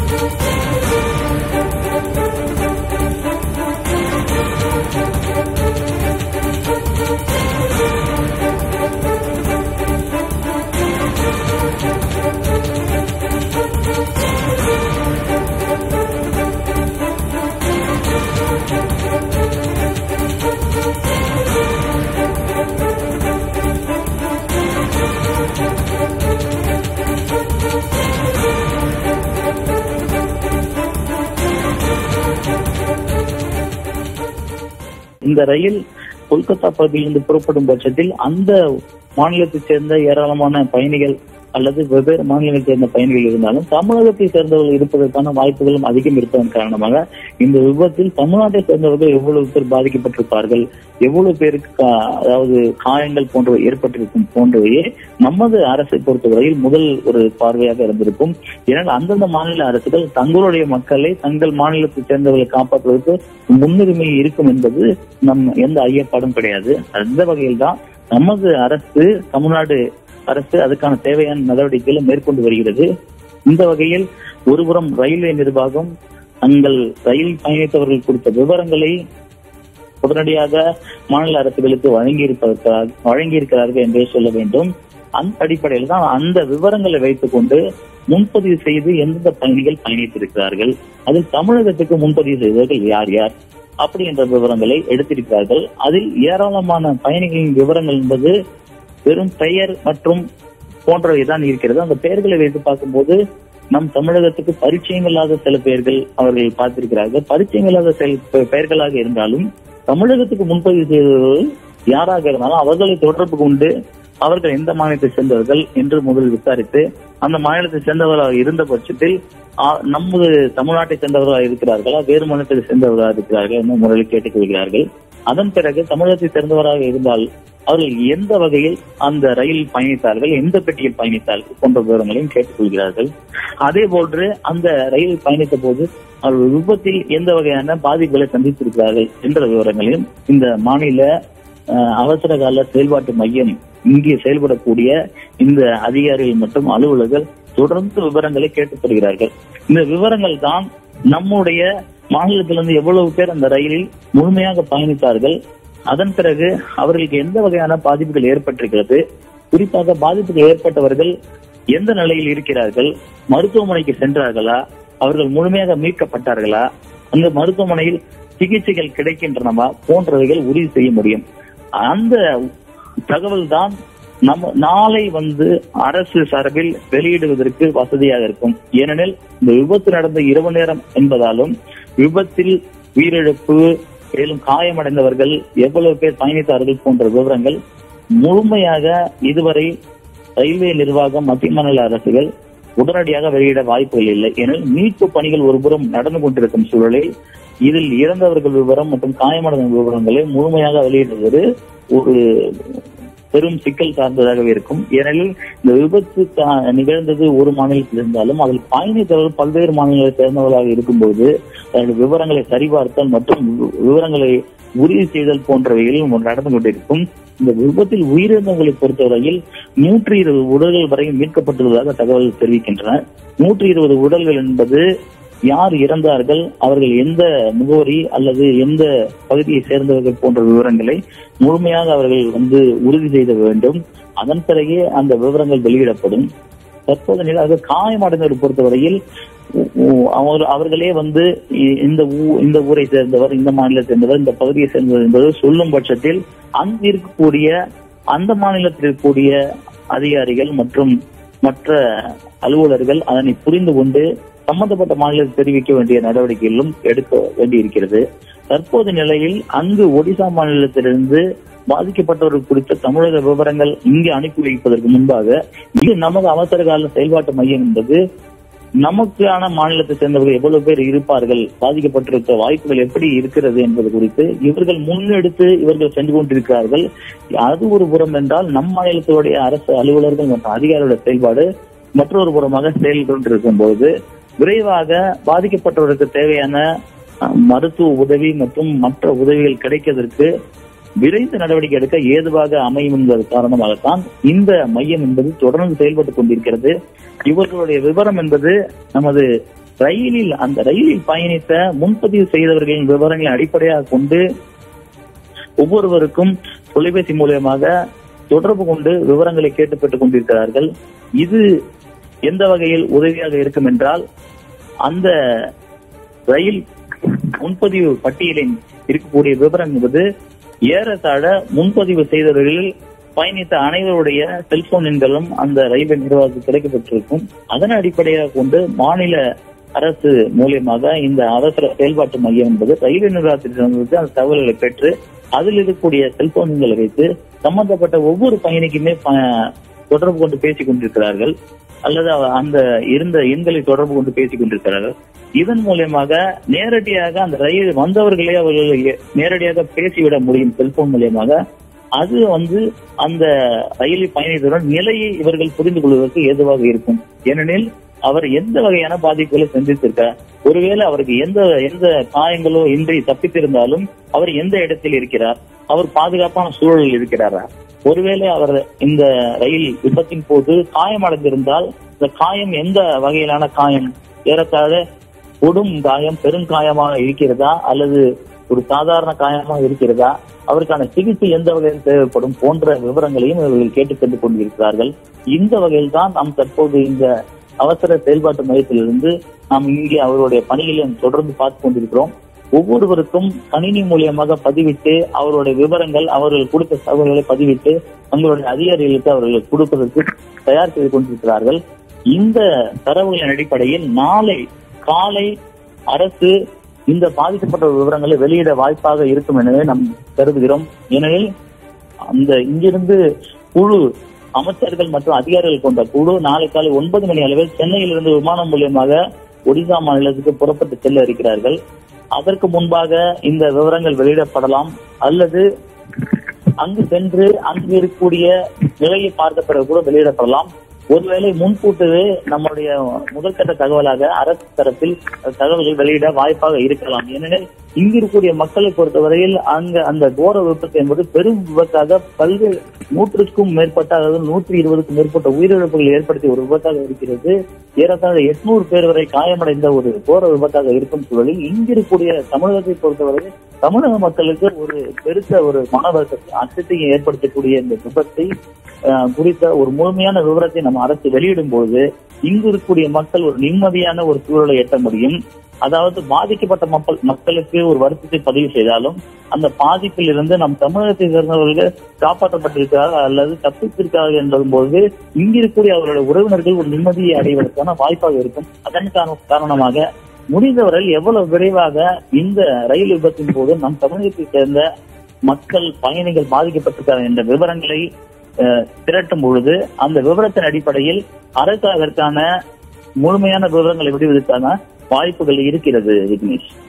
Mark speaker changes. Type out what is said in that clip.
Speaker 1: இந்த ரயில் கொல்கத்தா பகுதியிலிருந்து புறப்படும் பட்சத்தில் அந்த மாநிலத்தைச் சேர்ந்த ஏராளமான பயணிகள் அல்லது வெவ்வேறு மாநிலங்களைச் சேர்ந்த பயணிகள் இருந்தாலும் தமிழகத்தை சேர்ந்தவர்கள் இருப்பதற்கான வாய்ப்புகளும் அதிகம் இருப்பதன் காரணமாக இந்த விபத்தில் தமிழ்நாட்டை சேர்ந்தவர்கள் எவ்வளவு பேர் பாதிக்கப்பட்டிருப்பார்கள் எவ்வளவு பேருக்கு கா- அதாவது காயங்கள் போன்றவை ஏற்பட்டிருக்கும் போன்றவையே நமது அரசை பொறுத்தவரையில் முதல் ஒரு பார்வையாக இருந்திருக்கும் ஏனால் அந்தந்த மாநில அரசுகள் தங்களுடைய மக்களை தங்கள் மாநிலத்தை சேர்ந்தவர்களை காப்பாற்றுவதற்கு முன்னுரிமை இருக்கும் என்பது நம் எந்த ஐயப்பாடும் கிடையாது அந்த வகையில் தான் நமது அரசு தமிழ்நாடு அரசு அதுக்கான தேவையான நடவடிக்கைகளை மேற்கொண்டு வருகிறது இந்த வகையில் ஒருபுறம் ரயில்வே நிர்வாகம் தங்கள் ரயில் பயணித்தவர்கள் குறித்த விவரங்களை உடனடியாக மாநில அரசுகளுக்கு வழங்கியிருப்பதற்காக வழங்கியிருக்கிறார்கள் என்றே சொல்ல வேண்டும் அந்த அடிப்படையில் தான் அந்த விவரங்களை வைத்துக் கொண்டு முன்பதிவு செய்து எந்தெந்த பயணிகள் பயணித்திருக்கிறார்கள் அதில் தமிழகத்துக்கு முன்பதிவு செய்தவர்கள் யார் யார் அப்படி என்ற விவரங்களை எடுத்திருக்கிறார்கள் அதில் ஏராளமான பயணிகளின் விவரங்கள் என்பது வெறும் பெயர் மற்றும் போன்றவை தான் இருக்கிறது அந்த பெயர்களை வைத்து பார்க்கும்போது நம் தமிழகத்துக்கு பரிச்சயம் இல்லாத சில பெயர்கள் அவர்கள் பார்த்திருக்கிறார்கள் பரிச்சயம் இல்லாத சில பெயர்களாக இருந்தாலும் தமிழகத்துக்கு முன்பதிவு செய்தவர்கள் யாராக இருந்தாலும் அவர்களை தொடர்பு கொண்டு அவர்கள் எந்த மாநிலத்தை சேர்ந்தவர்கள் என்று முதல் விசாரித்து அந்த மாநிலத்தை சேர்ந்தவர்களாக இருந்த பட்சத்தில் ஆ, நமது தமிழ்நாட்டை சேர்ந்தவர்களாக இருக்கிறார்களா வேறு மாநிலத்தை சேர்ந்தவர்களாக இருக்கிறார்கள் என்று முறையில் கேட்டுக்கொள்கிறார்கள் அதன் பிறகு தமிழகத்தை சேர்ந்தவராக இருந்தால் அவர்கள் எந்த வகையில் அந்த ரயில் பயணித்தார்கள் எந்த பெட்டியில் பயணித்தார்கள் போன்ற விவரங்களையும் கேட்டுக்கொள்கிறார்கள் அதே போன்று அந்த ரயில் பயணித்த போது அவர்கள் விபத்தில் எந்த வகையான பாதிப்புகளை சந்தித்திருக்கிறார்கள் என்ற விவரங்களையும் இந்த மாநில அஹ், அவசர கால செயல்பாட்டு மையம் இங்கே செயல்படக்கூடிய இந்த அதிகாரிகள் மற்றும் அலுவலர்கள் தொடர்ந்து விவரங்களை கேட்டுப் பெறுகிறார்கள் இந்த விவரங்கள் தான் நம்முடைய மாநிலத்திலிருந்து எவ்வளவு பேர் அந்த ரயிலில் முழுமையாக பயணித்தார்கள் அதன் பிறகு அவர்களுக்கு எந்த வகையான பாதிப்புகள் ஏற்பட்டிருக்கிறது குறிப்பாக பாதிப்புகள் ஏற்பட்டவர்கள் எந்த நிலையில் இருக்கிறார்கள் மருத்துவமனைக்கு சென்றார்களா அவர்கள் முழுமையாக மீட்கப்பட்டார்களா அந்த மருத்துவமனையில் சிகிச்சைகள் கிடைக்கின்றனவா போன்றவைகள் உறுதி செய்ய முடியும் அந்த தகவல் தான் நம்ம நாளை வந்து அரசு சார்பில் வெளியிடுவதற்கு வசதியாக இருக்கும் ஏனெனில் இந்த விபத்து நடந்த இரவு நேரம் என்பதாலும் விபத்தில் உயிரிழப்பு மேலும் காயமடைந்தவர்கள் எவ்வளவு பேர் பயணித்தார்கள் போன்ற விவரங்கள் முழுமையாக இதுவரை ரயில்வே நிர்வாகம் மத்திய மாநில அரசுகள் உடனடியாக வெளியிட வாய்ப்புகள் இல்லை ஏனெனில் மீட்பு பணிகள் ஒருபுறம் நடந்து கொண்டிருக்கும் சூழலில் இதில் இறந்தவர்கள் விவரம் மற்றும் காயமடைந்த விவரங்களை முழுமையாக வெளியிடுவது ஒரு பெரும் சிக்கல் சார்ந்ததாகவே இருக்கும் ஏனெனில் இந்த விபத்து கா- நிகழ்ந்தது ஒரு மாநிலத்தில் இருந்தாலும் அதில் பயணித்தவர்கள் பல்வேறு மாநிலங்களை சேர்ந்தவர்களாக இருக்கும்போது அதனுடைய விவரங்களை சரிபார்த்தல் மற்றும் வி- விவரங்களை உறுதி செய்தல் போன்றவைகளில் நடந்து கொண்டிருக்கும் இந்த விபத்தில் உயிரிழந்தவர்களை பொறுத்தவரையில் நூற்றி இருபது உடல்கள் வரை மீட்கப்பட்டுள்ளதாக தகவல் தெரிவிக்கின்றன நூற்றி இருபது உடல்கள் என்பது யார் இறந்தார்கள் அவர்கள் எந்த முகவரி அல்லது எந்த பகுதியை சேர்ந்தவர்கள் போன்ற விவரங்களை முழுமையாக அவர்கள் வந்து உறுதி செய்த வேண்டும் அதன் பிறகே அந்த விவரங்கள் வெளியிடப்படும் தற்போது நிலையாக காயமடைந்தவரை பொறுத்தவரையில் உ- உ- அவர் அவர்களே வந்து இ- இந்த ஊ- இந்த ஊரை சேர்ந்தவர் இந்த மாநிலத்தை சேர்ந்தவர் இந்த பகுதியை சேர்ந்தவர் என்பது சொல்லும் பட்சத்தில் அங்கு இருக்கக்கூடிய அந்த மாநிலத்தில் இருக்கக்கூடிய அதிகாரிகள் மற்றும் மற்ற அலுவலர்கள் அதனை புரிந்து கொண்டு சம்பந்தப்பட்ட மாநிலத்தை தெரிவிக்க வேண்டிய நடவடிக்கைகளும் எடுக்க வேண்டியிருக்கிறது தற்போது நிலையில் அங்கு ஒடிசா மாநிலத்திலிருந்து பாதிக்கப்பட்டவர்கள் குறித்த தமிழக விவரங்கள் இங்கு அனுப்பி வைப்பதற்கு முன்பாக இது நமது அவசர கால செயல்பாட்டு மையம் என்பது நமக்கான மாநிலத்தை சேர்ந்தவர்கள் எவ்வளவு பேர் இருப்பார்கள் பாதிக்கப்பட்டிருக்க வாய்ப்புகள் எப்படி இருக்கிறது என்பது குறித்து இவர்கள் முன்னெடுத்து இவர்கள் சென்று கொண்டிருக்கிறார்கள் அது ஒரு புறம் என்றால் நம் மாநிலத்தினுடைய அரசு அலுவலர்கள் மற்றும் அதிகாரிகளுடைய செயல்பாடு மற்றொரு புறமாக செயல்பட்டிருக்கும் போது விரைவாக பாதிக்கப்பட்டவருக்கு தேவையான அஹ், மருத்துவ உதவி மற்றும் மற்ற உதவிகள் கிடைக்கிறதற்கு விரைந்து நடவடிக்கை எடுக்க ஏதுவாக அமையும் என்பது காரணமாகத்தான் இந்த மையம் என்பது தொடர்ந்து செயல்பட்டுக் கொண்டிருக்கிறது இவர்களுடைய விவரம் என்பது நமது ரயிலில் அந்த ரயிலில் பயணித்த முன்பதிவு செய்தவர்களின் விவரங்களை அடிப்படையாக கொண்டு ஒவ்வொருவருக்கும் தொலைபேசி மூலியமாக தொடர்பு கொண்டு விவரங்களை கேட்டு பெற்றுக் கொண்டிருக்கிறார்கள் இது எந்த வகையில் உதவியாக இருக்கும் என்றால் அந்த ரயில் முன்பதிவு பட்டியலின் இருக்கக்கூடிய விவரம் என்பது ஏறத்தாழ முன்பதிவு செய்தவர்களில் பயணித்த அனைவருடைய செல்போன் எண்களும் அந்த ரயில்வே நிர்வாகத்துக்கு கிடைக்கப்பட்டிருக்கும் அதன் அடிப்படையாக கொண்டு மாநில அரசு மூலியமாக இந்த அவசர செயல்பாட்டு மையம் என்பது ரயில்வே நிர்வாகத்திலிருந்து அந்த தகவல்களை பெற்று அதில் இருக்கக்கூடிய செல்போன் எண்களை வைத்து சம்பந்தப்பட்ட ஒவ்வொரு பயணிக்குமே ப- தொடர்பு கொண்டு பேசிக் கொண்டிருக்கிறார்கள் அல்லது அவ- அந்த இருந்த எண்களை தொடர்பு கொண்டு பேசிக் கொண்டிருக்கிறார்கள் இதன் மூலியமாக நேரடியாக அந்த ரயில் வந்தவர்களே அவர்கள் எ- நேரடியாக பேசிவிட முடியும் செல்போன் மூலியமாக அது வந்து அந்த ரயிலில் பயணித்தவுடன் நிலையை இவர்கள் புரிந்து கொள்வதற்கு ஏதுவாக இருக்கும் ஏனெனில் அவர் எந்த வகையான பாதிப்புகளை சந்தித்திருக்கார் ஒருவேளை அவருக்கு எந்த எந்த காயங்களோ இன்றி தப்பித்திருந்தாலும் அவர் எந்த இடத்தில் இருக்கிறார் அவர் பாதுகாப்பான சூழலில் இருக்கிறாரா ஒருவேளை அவர் இந்த ரயில் விபத்தின் போது காயமடைந்திருந்தால் இந்த காயம் எந்த வகையிலான காயம் ஏறத்தாழ கொடும் காயம் பெருங்காயமாக இருக்கிறதா அல்லது ஒரு சாதாரண காயமாக இருக்கிறதா அவருக்கான சிகிச்சை எந்த வகையில் தேவைப்படும் போன்ற விவரங்களையும் இவர்கள் கேட்டுக் கொண்டு கொண்டிருக்கிறார்கள் இந்த வகையில் தான் நாம் தற்போது இந்த அவசர செயல்பாட்டு மையத்திலிருந்து நாம் இங்கே அவருடைய பணிகளை தொடர்ந்து பார்த்து கொண்டிருக்கிறோம் ஒவ்வொருவருக்கும் கணினி மூலியமாக பதிவிட்டு அவருடைய விவரங்கள் அவர்கள் கொடுத்த தகவல்களை பதிவிட்டு தங்களுடைய அதிகாரிகளுக்கு அவர்கள் கொடுப்பதற்கு தயார் செய்து கொண்டிருக்கிறார்கள் இந்த தரவுகளின் அடிப்படையில் நாளை காலை அரசு இந்த பாதிக்கப்பட்ட விவரங்களை வெளியிட வாய்ப்பாக இருக்கும் எனவே நாம் கருதுகிறோம் ஏனெனில் அந்த இங்கிருந்து குழு அமைச்சர்கள் மற்றும் அதிகாரிகள் கொண்ட குழு நாளை காலை ஒன்பது மணி அளவில் சென்னையிலிருந்து விமானம் மூலியமாக ஒடிசா மாநிலத்துக்கு புறப்பட்டு செல்ல இருக்கிறார்கள் அதற்கு முன்பாக இந்த விவரங்கள் வெளியிடப்படலாம் அல்லது அங்கு சென்று அங்கு இருக்கக்கூடிய நிலையை பார்த்த பிறகு கூட வெளியிடப்படலாம் ஒருவேளை முன்கூட்டவே நம்முடைய முதற்கட்ட தகவலாக அரசு தரப்பில் தகவல்கள் வெளியிட வாய்ப்பாக இருக்கலாம் ஏனெனில் இங்கு இருக்கக்கூடிய மக்களை பொறுத்தவரையில் அங்க அந்த கோர விபத்து என்பது பெரும் விபத்தாக பல்வேறு நூற்றுக்கும் மேற்பட்ட அதாவது நூற்றி இருபதுக்கும் மேற்பட்ட உயிரிழப்புகள் ஏற்படுத்திய ஒரு விபத்தாக இருக்கிறது ஏறத்தாழ எட்நூறு பேர் வரை காயமடைந்த ஒரு கோர விபத்தாக இருக்கும் சூழலில் இங்கு இருக்கக்கூடிய தமிழகத்தை பொறுத்தவரை தமிழக மக்களுக்கு ஒரு பெருத்த ஒரு மன வருத்தத்தை அச்சத்தை ஏற்படுத்தக்கூடிய இந்த விபத்தை அஹ், குறித்த ஒரு முழுமையான விவரத்தை நம்ம அரசு வெளியிடும் போது இங்கு இருக்கக்கூடிய மக்கள் ஒரு நிம்மதியான ஒரு சூழலை எட்ட முடியும் அதாவது பாதிக்கப்பட்ட மக்கள் மக்களுக்கு ஒரு வருத்தத்தை பதிவு செய்தாலும் அந்த பாதிப்பில் இருந்து நம் தமிழகத்தை சேர்ந்தவர்கள் காப்பாற்றப்பட்டிருக்கிறார்கள் அல்லது தப்பித்திருக்கிறார்கள் என்பதும் போது இங்கு இருக்கக்கூடிய அவர்களுடைய உறவினர்கள் ஒரு நிம்மதியை அடைவதற்கான வாய்ப்பாக இருக்கும் அதன் காரண- காரணமாக முடிந்தவரை எவ்வளவு விரைவாக இந்த ரயில் விபத்தின் போது நம் தமிழகத்தை சேர்ந்த மக்கள் பயணிகள் பாதிக்கப்பட்டிருக்கிறார்கள் என்ற விவரங்களை அஹ், திரட்டும் பொழுது அந்த விவரத்தின் அடிப்படையில் அரசு அதற்கான முழுமையான விவரங்களை விடுவதற்கான வாய்ப்புகள் இருக்கிறது விக்னேஷ்